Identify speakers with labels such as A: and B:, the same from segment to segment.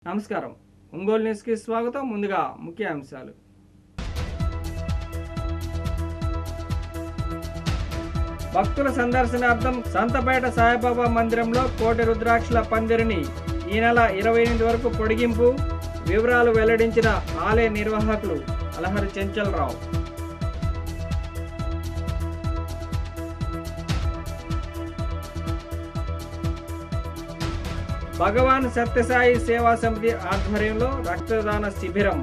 A: నమస్కారం ఒంగోలు న్యూస్కి స్వాగతం ముందుగా ముఖ్య అంశాలు భక్తుల సందర్శనార్థం సంతపేట సాయిబాబా మందిరంలో కోటి రుద్రాక్షల పందిరిని ఈ నెల ఇరవై ఎనిమిది వరకు పొడిగింపు వివరాలు వెల్లడించిన ఆలయ నిర్వాహకులు అలహరి చెంచలరావు భగవాన్ సత్యసాయి సేవా సమితి ఆధ్వర్యంలో రక్తదాన శిబిరం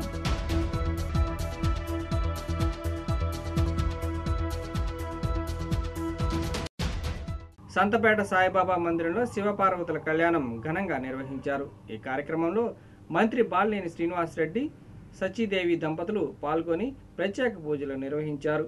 A: సంతపేట సాయిబాబా మందిరంలో శివపార్వతుల కళ్యాణం ఘనంగా నిర్వహించారు ఈ కార్యక్రమంలో మంత్రి బాలినేని శ్రీనివాసరెడ్డి సచీదేవి దంపతులు పాల్గొని ప్రత్యేక పూజలు నిర్వహించారు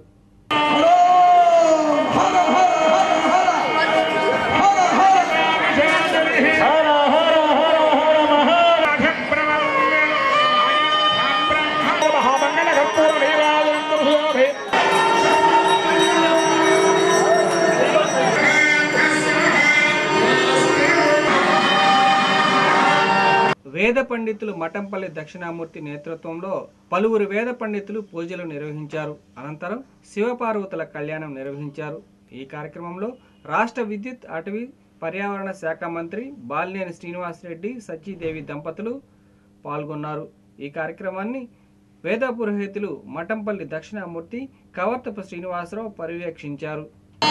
A: వేద పండితులు మఠంపల్లి దక్షిణామూర్తి నేతృత్వంలో పలువురు వేద పండితులు పూజలు నిర్వహించారు అనంతరం శివపార్వతుల కళ్యాణం నిర్వహించారు ఈ కార్యక్రమంలో రాష్ట్ర విద్యుత్ అటవీ పర్యావరణ శాఖ మంత్రి బాలినేని శ్రీనివాసరెడ్డి సచీదేవి దంపతులు పాల్గొన్నారు ఈ కార్యక్రమాన్ని వేద పురోహితులు మఠంపల్లి దక్షిణామూర్తి కవర్తపు శ్రీనివాసరావు పర్యవేక్షించారు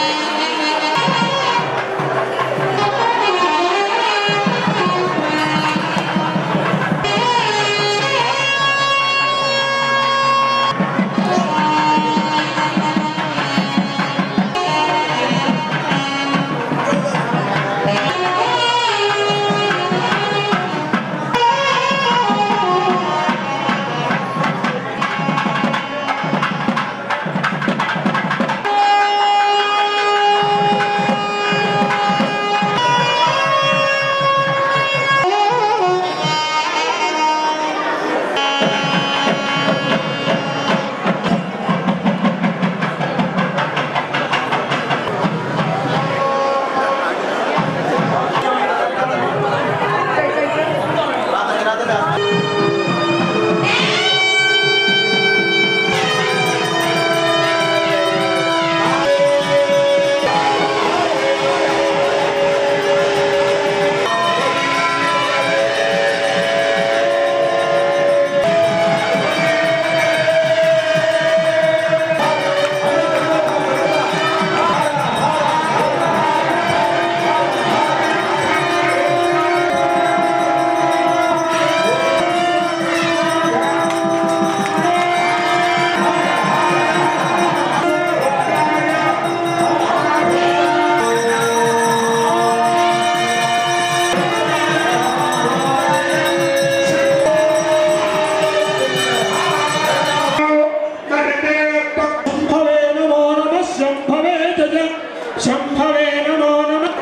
B: शम्भवे नमो नमः शम्भवे तज शम्भवे नमो नमः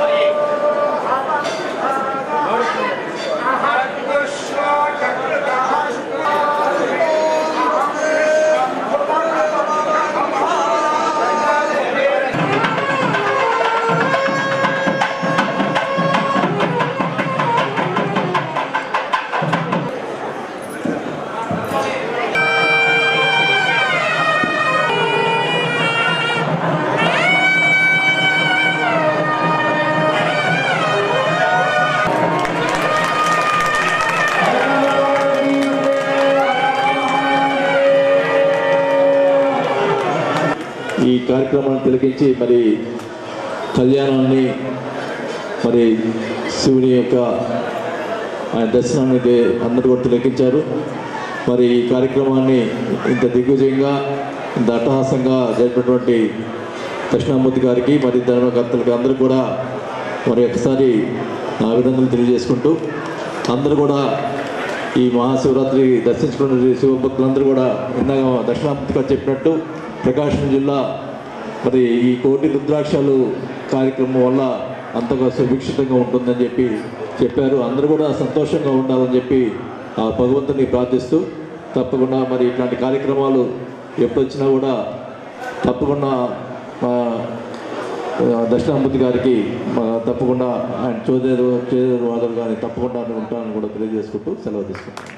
C: ఈ కార్యక్రమాన్ని తిలకించి మరి కళ్యాణాన్ని మరి శివుని యొక్క ఆయన దర్శనాన్ని దే- అందరూ కూడా తిలకించారు మరి ఈ కార్యక్రమాన్ని ఇంత దిగ్విజయంగా ఇంత అట్టహాసంగా జరిపినటువంటి దక్షిణామూర్తి గారికి మరి ధర్మకర్తలకు అందరూ కూడా మరి ఒకసారి ఆ విధంగా తెలియజేసుకుంటూ అందరూ కూడా ఈ మహాశివరాత్రి దర్శించుకున్న శివభక్తులందరూ కూడా ఇందాక దక్షిణామూర్తి గారు చెప్పినట్టు ప్రకాశం జిల్లా మరి ఈ కోటి రుద్రాక్షలు కార్యక్రమం వల్ల అంతగా సుభిక్షితంగా ఉంటుందని చెప్పి చెప్పారు అందరూ కూడా సంతోషంగా ఉండాలని చెప్పి ఆ భగవంతుని ప్రార్థిస్తూ తప్పకుండా మరి ఇట్లాంటి కార్యక్రమాలు ఎప్పుడొచ్చినా కూడా తప్పకుండా ఆ, ఆ, దక్షిణామూర్తి గారికి ఆ, తప్పకుండా ఆయన చోదేరు చేదేరు వాదరు కానీ తప్పకుండా నేను ఉంటానని కూడా తెలియజేసుకుంటూ సెలవు తీసుకుంటాను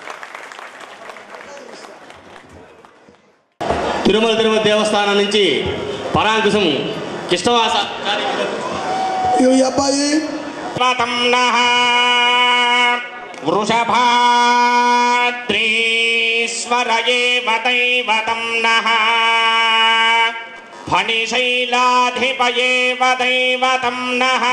D: తిరుమల తిరుపతి దేవస్థానం నుంచి పరాంకుశం కృష్ణవాస
E: ఈ అబ్బాయి
B: తం నః వృషభాద్రీశ్వరయేవ దైవతం నః ఫణిశైలాధిపయేవ దైవతం నః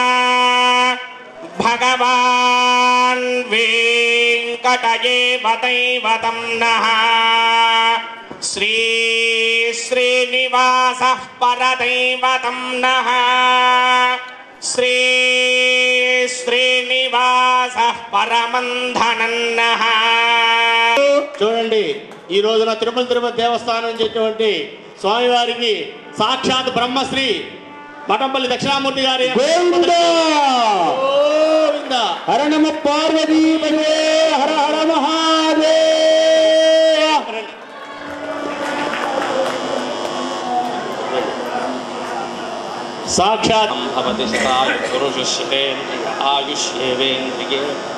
B: భగవాన్ వెంకటయేవ దైవతం నః శ్రీ శ్రీనివాసः పరదైవతం నః శ్రీ శ్రీనివాస పరమంధనన్న
D: చూడండి ఈ రోజున తిరుమల తిరుపతి దేవస్థానం నుంచి వచ్చినటువంటి స్వామివారికి సాక్షాత్ బ్రహ్మశ్రీ మఠంపల్లి దక్షిణామూర్తి గారి
B: గోవిందా!
D: గోవిందా!
B: హర నమ పార్వతీ పదే హర హర మహాదేవ
D: సాక్షాత్
F: భవతి శతాయురుషుష్యేంద్రియ ఆయుష్యేవేంద్రియే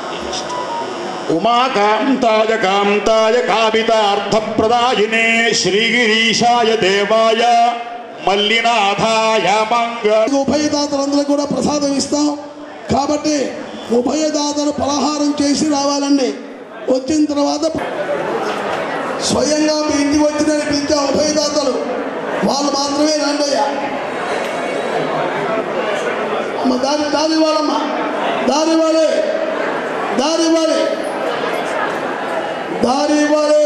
G: ఉమాకాంతాయ కాంతాయ కామితార్థప్రదాయినే శ్రీగిరీశాయ దేవాయ మల్లినాథాయ మంగ
E: ఉభయదాతలందరూ కూడా ప్రసాదం ఇస్తాం కాబట్టి ఉభయదాతలు పలహారం చేసి రావాలండి వచ్చిన తర్వాత స్వయంగా మీ ఇంటికి వచ్చిన పిలిచా ఉభయదాతలు వాళ్ళు మాత్రమే రండయ్యా అమ్మ దారి దారి ఇవ్వాలమ్మా దారి ఇవ్వాలి దారి ఇవ్వాలి దారి ఇవ్వాలి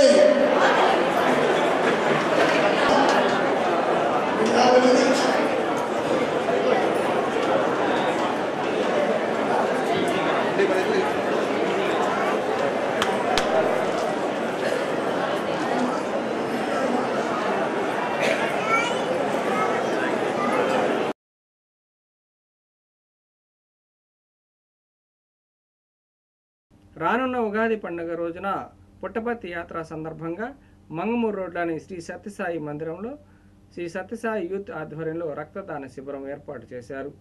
A: రానున్న ఉగాది పండుగ రోజున పుట్టపర్తి యాత్ర సందర్భంగా మంగమూరు రోడ్లోని శ్రీ సత్యసాయి మందిరంలో శ్రీ సత్యసాయి యూత్ ఆధ్వర్యంలో రక్తదాన శిబిరం ఏర్పాటు చేశారు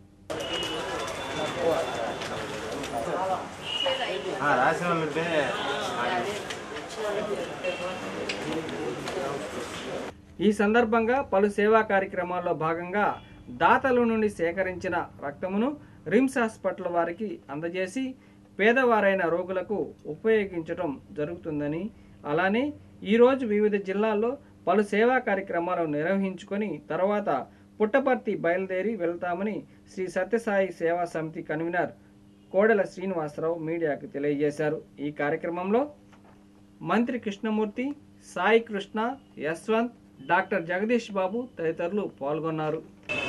A: ఈ సందర్భంగా పలు సేవా కార్యక్రమాల్లో భాగంగా దాతల నుండి సేకరించిన రక్తమును రిమ్స్ హాస్పిటల్ వారికి అందజేసి పేదవారైన రోగులకు ఉపయోగించడం జరుగుతుందని అలానే ఈరోజు వివిధ జిల్లాల్లో పలు సేవా కార్యక్రమాలు నిర్వహించుకొని తర్వాత పుట్టపర్తి బయలుదేరి వెళ్తామని శ్రీ సత్యసాయి సేవా సమితి కన్వీనర్ కోడెల శ్రీనివాసరావు మీడియాకు తెలియజేశారు ఈ కార్యక్రమంలో మంత్రి కృష్ణమూర్తి సాయి కృష్ణ యశ్వంత్ డాక్టర్ జగదీష్ బాబు తదితరులు పాల్గొన్నారు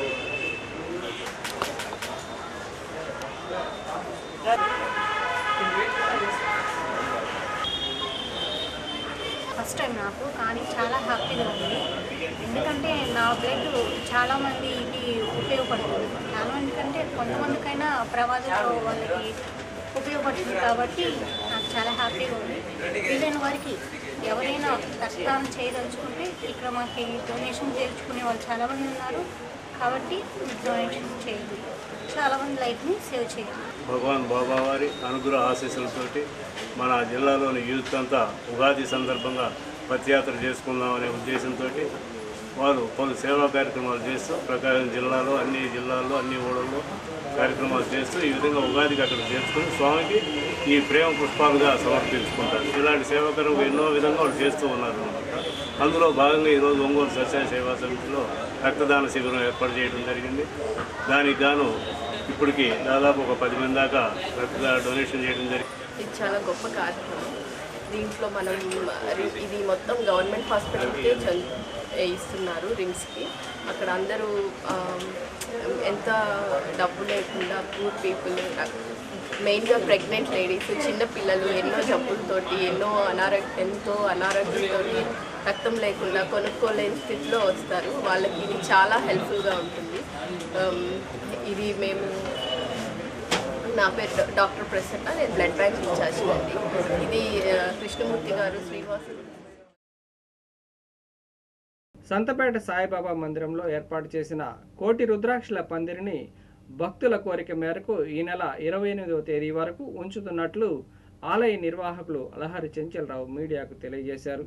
H: ఫస్ట్ టైం నాకు కానీ చాలా హ్యాపీగా ఉంది ఎందుకంటే నా బ్లడ్ చాలా మందికి ఉపయోగపడుతుంది చాలా మంది కంటే కొంతమందికైనా ప్రమాదంలో వాళ్ళకి ఉపయోగపడుతుంది కాబట్టి నాకు చాలా హ్యాపీగా ఉంది వీలైన వారికి ఎవరైనా రక్తదానం చేయదలుచుకుంటే ఇక్కడ మాకు డొనేషన్ చేర్చుకునే వాళ్ళు చాలామంది ఉన్నారు కాబట్టి డొనేషన్ చేయండి చాలామంది లైఫ్ని సేవ్ చేయండి
I: భగవాన్ బాబా వారి అనుగ్రహ ఆశీస్సులతోటి మన జిల్లాలోని యూత్ అంతా ఉగాది సందర్భంగా పథయాత్ర చేసుకుందామనే ఉద్దేశంతో వారు పలు సేవా కార్యక్రమాలు చేస్తూ ప్రకాశం జిల్లాలో అన్ని జిల్లాల్లో అన్ని ఊళ్ళల్లో కార్యక్రమాలు చేస్తూ ఈ విధంగా ఉగాదికి అక్కడ చేర్చుకుని స్వామికి ఈ ప్రేమ పుష్పాలుగా సమర్పించుకుంటారు ఇలాంటి సేవా కార్యక్రమాలు ఎన్నో విధంగా వాళ్ళు చేస్తూ ఉన్నారు అందులో భాగంగా ఈరోజు ఒంగోలు సత్య సేవా సమితిలో రక్తదాన శిబిరం ఏర్పాటు చేయడం జరిగింది దానికి గాను ఇప్పటికి దాదాపు ఒక పది మంది దాకా రక్తదాన డొనేషన్ చేయడం జరిగింది
J: ఇది చాలా గొప్ప కార్యక్రమం దీంట్లో మనం రి- ఇది మొత్తం గవర్నమెంట్ హాస్పిటల్కే చల్ ఇస్తున్నారు రిమ్స్కి అక్కడ అందరూ ఆ, ఎంత డబ్బు లేకుండా పూర్ పీపుల్ మెయిన్గా ప్రెగ్నెంట్ లేడీస్ చిన్న పిల్లలు ఎన్నో జబ్బులతోటి ఎన్నో అనారోగ్య ఎంతో అనారోగ్యంతో రక్తం లేకుండా కొనుక్కోలేని స్థితిలో వస్తారు వాళ్ళకి ఇది చాలా హెల్ప్ఫుల్గా ఉంటుంది ఆమ్, ఇది మేము నా పేరు డా- డాక్టర్ ప్రసన్న నేను బ్లడ్ బ్యాంక్ ఇన్ఛార్జ్ అండి ఇది ఆ, కృష్ణమూర్తి గారు శ్రీనివాస్
A: సంతపేట సాయిబాబా మందిరంలో ఏర్పాటు చేసిన కోటి రుద్రాక్షల పందిరిని భక్తుల కోరిక మేరకు ఈ నెల ఇరవై ఎనిమిదవ తేదీ వరకు ఉంచుతున్నట్లు ఆలయ నిర్వాహకులు అలహరి చెంచలరావు మీడియాకు తెలియజేశారు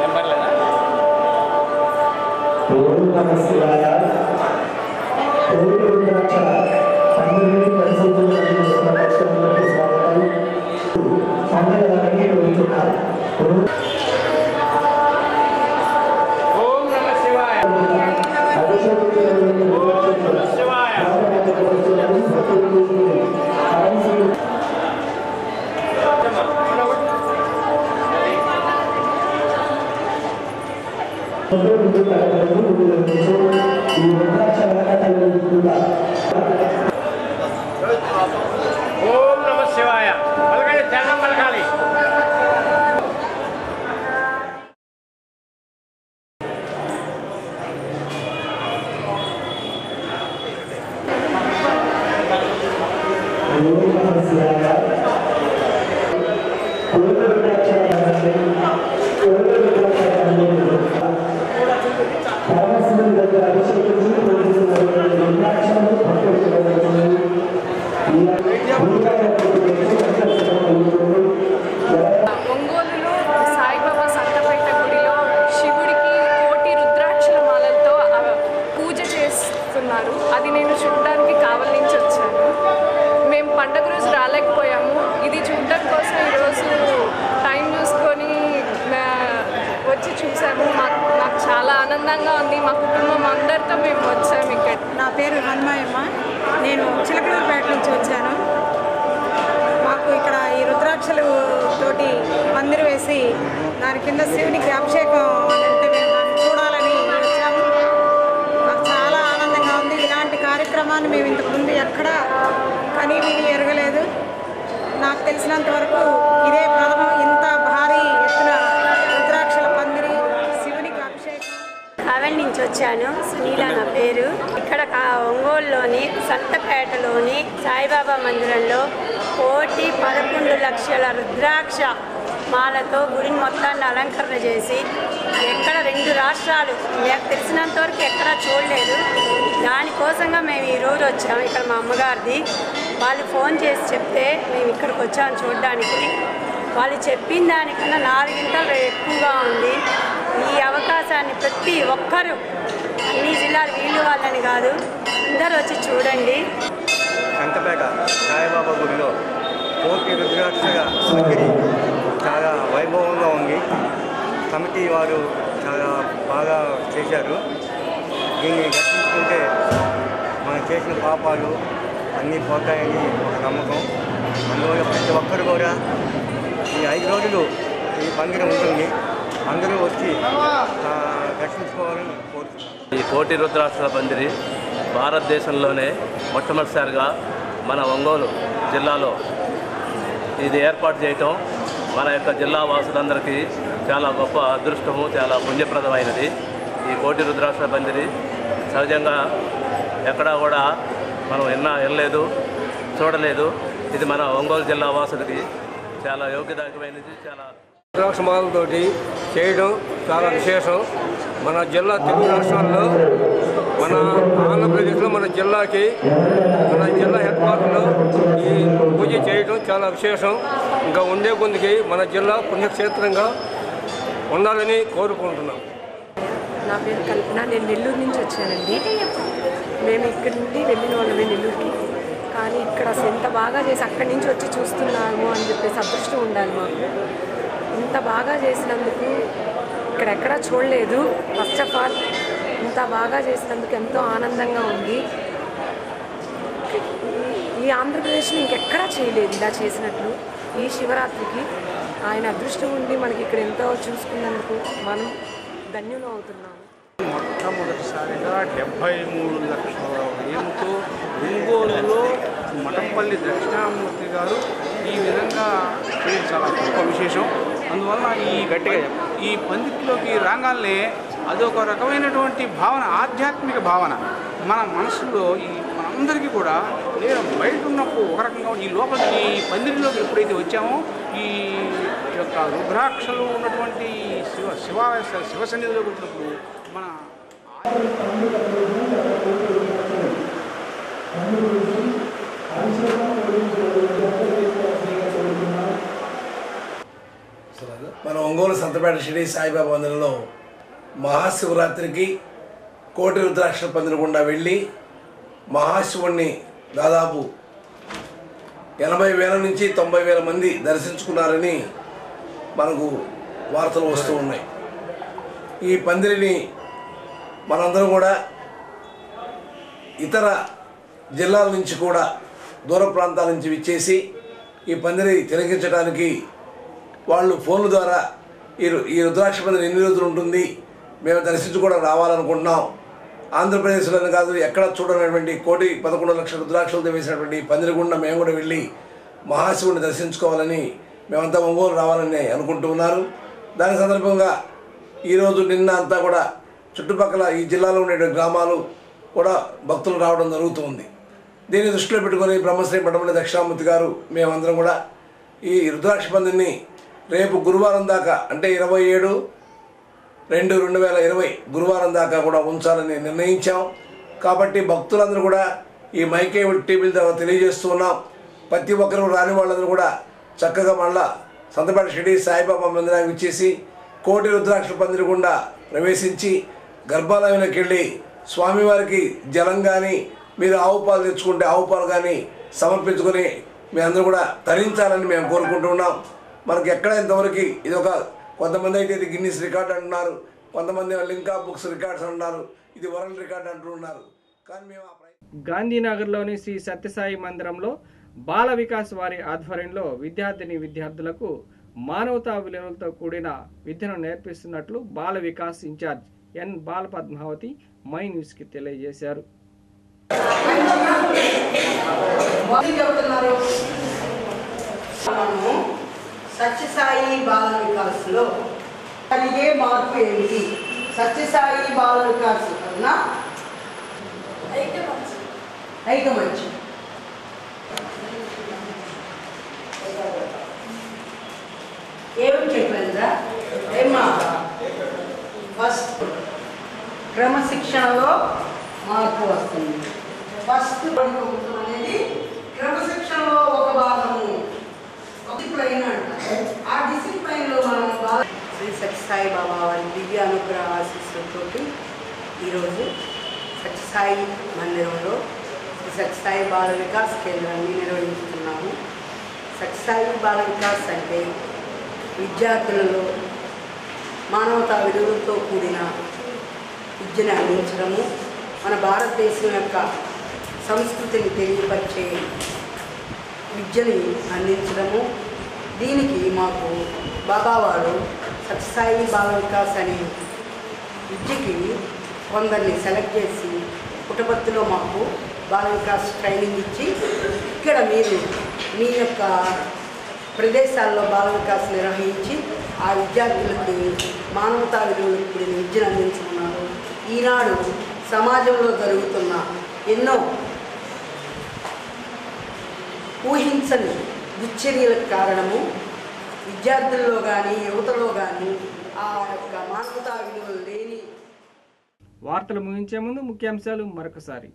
K: ఓం నమ శివాయ పలకండి చరణం పలకాలి
J: ఒంగోలులో సాయిబాబా సంతపేట గుడిలో శివుడికి కోటి రుద్రాక్షల మాలలతో ఆ, పూజ చేస్తున్నారు అది నేను చూడడానికి కావలి నుంచి వచ్చాను మేము పండగ రోజు రాలేకపోయాము ఇది చూడడం కోసం ఈరోజు టైం చూసుకొని ఆ, వచ్చి చూసాము మాకు నాకు చాలా ఆనందంగా ఉంది మా కుటుంబం అందరితో మేము వచ్చాము ఇక్కడ
L: నా పేరు హనుమాయమ్మ నేను చిలకలూరుపేట నుంచి వచ్చాను మాకు ఇక్కడ ఈ రుద్రాక్షలు తోటి మందిరం వేసి దాని కింద శివునికి అభిషేకం అని అంటే మేము దాన్ని చూడాలని వచ్చాము మాకు చాలా ఆనందంగా ఉంది ఇలాంటి కార్యక్రమాన్ని మేము ఇంతకు ముందు ఎక్కడా కనీ విని ఎరగలేదు నాకు తెలిసినంత వరకు ఇదే ప్రథమం ఇంత భారీ ఎత్తున రుద్రాక్షల పందిరి శివునికి అభిషేకం
M: కావలి నుంచి వచ్చాను సునీల నా పేరు ఇక్కడ కా- ఒంగోలులోని సంతపేటలోని సాయిబాబా మందిరంలో కోటి పదకొండు లక్షల రుద్రాక్ష మాలతో గుడిని మొత్తాన్ని అలంకరణ చేసి ఎక్కడ రెండు రాష్ట్రాలు నాకు తెలిసినంత వరకు ఎక్కడా చూడలేదు దానికోసంగా మేము ఈరోజు వచ్చాము ఇక్కడ మా అమ్మగారిది వాళ్ళు ఫోన్ చేసి చెప్తే మేము ఇక్కడికి వచ్చాము చూడడానికి వాళ్ళు చెప్పిన దానికన్నా నాలుగింతలు ఎక్కువగా ఉంది ఈ అవకాశాన్ని ప్రతి ఒక్కరూ అన్ని జిల్లాలు వీళ్ళు వాళ్ళని కాదు అందరూ వచ్చి చూడండి
N: సంతపేట సాయిబాబా గుడిలో కోటి రుద్రాక్షగా మందిరి చాలా వైభవంగా ఉంది కమిటీ వారు చాలా బాగా చేశారు దీన్ని దర్శించుకుంటే మనం చేసిన పాపాలు అన్నీ పోతాయని ఒక నమ్మకం అందువల్ల ప్రతి ఒక్కరు కూడా ఈ ఐదు రోజులు ఈ మందిరం ఉంటుంది అందరూ వచ్చి ఆ, దర్శించుకోవాలని కోరుతున్నాను
F: ఈ కోటి రుద్రాక్షల పందిరి భారతదేశంలోనే మొట్టమొదటిసారిగా మన ఒంగోలు జిల్లాలో ఇది ఏర్పాటు చేయటం మన యొక్క జిల్లా వాసులందరికీ చాలా గొప్ప అదృష్టము చాలా పుణ్యప్రదమైనది ఈ కోటి రుద్రాక్షల పందిరి సహజంగా ఎక్కడా కూడా మనం ఎన్నా వెళ్ళలేదు చూడలేదు ఇది మన ఒంగోలు జిల్లా వాసులకి చాలా యోగ్యదాయకమైనది చాలా
O: రుద్రాక్షమాలతోటి చేయడం చాలా విశేషం మన జిల్లా తెలుగు రాష్ట్రాల్లో మన ఆంధ్రప్రదేశ్లో మన జిల్లాకి మన జిల్లా హెడ్ క్వార్టర్లో ఈ పూజ చేయడం చాలా విశేషం ఇంకా ఉండే కొందికి మన జిల్లా పుణ్యక్షేత్రంగా ఉండాలని కోరుకుంటున్నాం
P: నా పేరు కల్పన నేను నెల్లూరు నుంచి వచ్చానండి మేము ఇక్కడి నుండి వెళ్ళిన వాళ్ళమే నెల్లూరుకి కానీ ఇక్కడ అసలు ఎంత బాగా చేసి అక్కడి నుంచి వచ్చి చూస్తున్నాము అని చెప్పేసి అదృష్టం ఉండాలి మాకు ఇంత బాగా చేసినందుకు ఇక్కడ ఎక్కడా చూడలేదు ఫస్ట్ ఆఫ్ ఆల్ ఇంత బాగా చేసినందుకు ఎంతో ఆనందంగా ఉంది ఈ ఆంధ్రప్రదేశ్ని ఇంకెక్కడా చేయలేదు ఇలా చేసినట్లు ఈ శివరాత్రికి ఆయన అదృష్టం ఉండి మనకి ఇక్కడ ఎంతో చూసుకున్నందుకు మనం ధన్యులు అవుతున్నాము
Q: మొట్టమొదటిసారిగా డెబ్బై మూడు లక్షల వ్యయంతో ఒంగోలులో మఠంపల్లి దక్షిణామూర్తి గారు ఈ విధంగా చేయడం చాలా గొప్ప విశేషం అందువల్ల ఈ గట్టిగా ఈ పందిట్లోకి రాగానే అదొక రకమైనటువంటి భావన ఆధ్యాత్మిక భావన మన మనసులో ఈ మనందరికీ కూడా నేను బయట ఉన్నప్పుడు ఒక రకంగా ఈ లోపల ఈ పందిరిలోకి ఎప్పుడైతే వచ్చామో ఈ యొక్క రుద్రాక్షలు ఉన్నటువంటి శివ శివ శివ సన్నిధిలోకి వచ్చినప్పుడు మన
R: మన ఒంగోలు సంతపేట షిరిడి సాయిబాబా మందిరంలో మహాశివరాత్రికి కోటి రుద్రాక్ష పందిరి గుండా వెళ్ళి మహాశివుణ్ణి దాదాపు ఎనభై వేల నుంచి తొంభై వేల మంది దర్శించుకున్నారని మనకు వార్తలు వస్తూ ఉన్నాయి ఈ పందిరిని మనందరం కూడా ఇతర జిల్లాల నుంచి కూడా దూర ప్రాంతాల నుంచి విచ్చేసి ఈ పందిరి తిలకించడానికి వాళ్ళు ఫోన్ల ద్వారా ఈ రు- ఈ రుద్రాక్ష పందిరి ఎన్ని రోజులు ఉంటుంది మేము దర్శించి కూడా రావాలనుకుంటున్నాం ఆంధ్రప్రదేశ్లోనే కాదు ఎక్కడ చూడనటువంటి కోటి పదకొండు లక్షల రుద్రాక్షలతో వేసినటువంటి ఈ పందిరి గుండా మేము కూడా వెళ్ళి మహాశివుని దర్శించుకోవాలని మేమంతా ఒంగోలు రావాలని అనుకుంటూ ఉన్నారు దాని సందర్భంగా ఈరోజు నిన్న అంతా కూడా చుట్టుపక్కల ఈ జిల్లాలో ఉండే గ్రామాలు కూడా భక్తులు రావడం జరుగుతుంది దీన్ని దృష్టిలో పెట్టుకొని బ్రహ్మశ్రీ మఠమల్లి దక్షిణామూర్తి గారు మేమందరం కూడా ఈ రుద్రాక్ష పందిని రేపు గురువారం దాకా అంటే ఇరవై ఏడు రెండు రెండు వేల ఇరవై గురువారం దాకా కూడా ఉంచాలని నిర్ణయించాం కాబట్టి భక్తులందరూ కూడా ఈ మైకే టీవీల ద్వారా తెలియజేస్తూ ఉన్నాం ప్రతి ఒక్కరు రాని వాళ్ళందరూ కూడా చక్కగా మళ్ళా సంతపేట షిడి సాయిబాబా మందిరానికి ఇచ్చేసి కోటి రుద్రాక్ష పందిరి గుండా ప్రవేశించి గర్భాలయంలోకి వెళ్ళి స్వామివారికి జలం కానీ మీరు ఆవు పాలు తెచ్చుకుంటే ఆవు పాలు కానీ సమర్పించుకొని మీ అందరూ కూడా తరించాలని మేము కోరుకుంటున్నాం మనకి ఎక్కడ ఇంతవరకు ఇది ఒక కొంతమంది అయితే ఇది గిన్నిస్ రికార్డ్ అంటున్నారు కొంతమంది లింకా బుక్స్ రికార్డ్స్ అంటున్నారు ఇది వరల్డ్ రికార్డ్ అంటున్నారు కానీ మేము ఆ ప్రయత్నం
A: గాంధీనగర్లోని శ్రీ సత్యసాయి మందిరంలో బాల వికాస్ వారి ఆధ్వర్యంలో విద్యార్థిని విద్యార్థులకు మానవతా విలువలతో కూడిన విద్యను నేర్పిస్తున్నట్లు Bala Vikas incharge N Bala Padmavathi my న్యూస్కి తెలియజేశారు
S: ఏం చెబుతున్నారు మనము సత్యసాయి బాల వికాస్లో కలిగే మార్పు ఏమిటి సత్యసాయి బాల వికాస్ అన్నా ఐకమత్యం ఏమని చెప్పారా ఏమా ఫస్ట్ క్రమశిక్షణలో మార్పు వస్తుంది ఫస్ట్ అనేది క్రమశిక్షణలో ఒక భాగము డిసిప్లైన్ అంటారు ఆ డిసిప్లైన్ లో మనం బాగా శ్రీ సత్యసాయి బాబా వారి దివ్య అనుగ్రహ ఆశీస్సులతో ఈరోజు సత్యసాయి మందిరంలో శ్రీ సత్యసాయి బాల వికాస్ కేంద్రాన్ని నిర్వహిస్తున్నాము సత్యసాయి బాల వికాస్ అంటే విద్యార్థులలో మానవతా విలువలతో కూడిన విద్యను అందించడము మన భారతదేశం యొక్క సంస్కృతిని తెలియపరిచే విద్యని అందించడము దీనికి మాకు బాబావారు సత్యసాయి బాల వికాస్ అనే విద్యకి కొందరిని సెలెక్ట్ చేసి పుట్టపర్తిలో మాకు బాల వికాస్ ట్రైనింగ్ ఇచ్చి ఇక్కడ మీరు మీ యొక్క ప్రదేశాల్లో బాల వికాస్ నిర్వహించి ఆ విద్యార్థులకి మానవతా విలువలకు కూడిన విద్యను అందించుకున్నారు ఈనాడు సమాజంలో జరుగుతున్న ఎన్నో ఊహించని దుశ్చర్యలకు కారణము విద్యార్థుల్లో కానీ యువతలో కానీ ఆ యొక్క మానవతా విలువలు లేని
A: వార్తలు ముగించే ముందు ముఖ్యాంశాలు మరొకసారి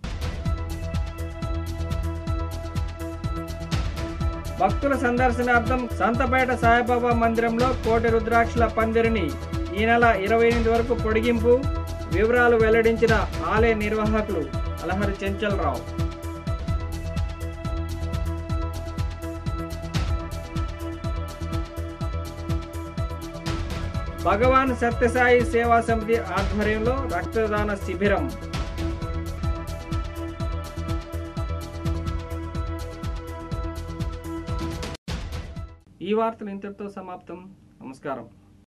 A: భక్తుల సందర్శనార్థం సంతపేట సాయిబాబా మందిరంలో కోటి రుద్రాక్షల పందిరిని ఈ నెల ఇరవై ఎనిమిది వరకు పొడిగింపు వివరాలు వెల్లడించిన ఆలయ నిర్వాహకులు అలహరి చెంచలరావు భగవాన్ సత్యసాయి సేవా సమితి ఆధ్వర్యంలో రక్తదాన శిబిరం ఈ వార్తలు ఇంతటితో సమాప్తం నమస్కారం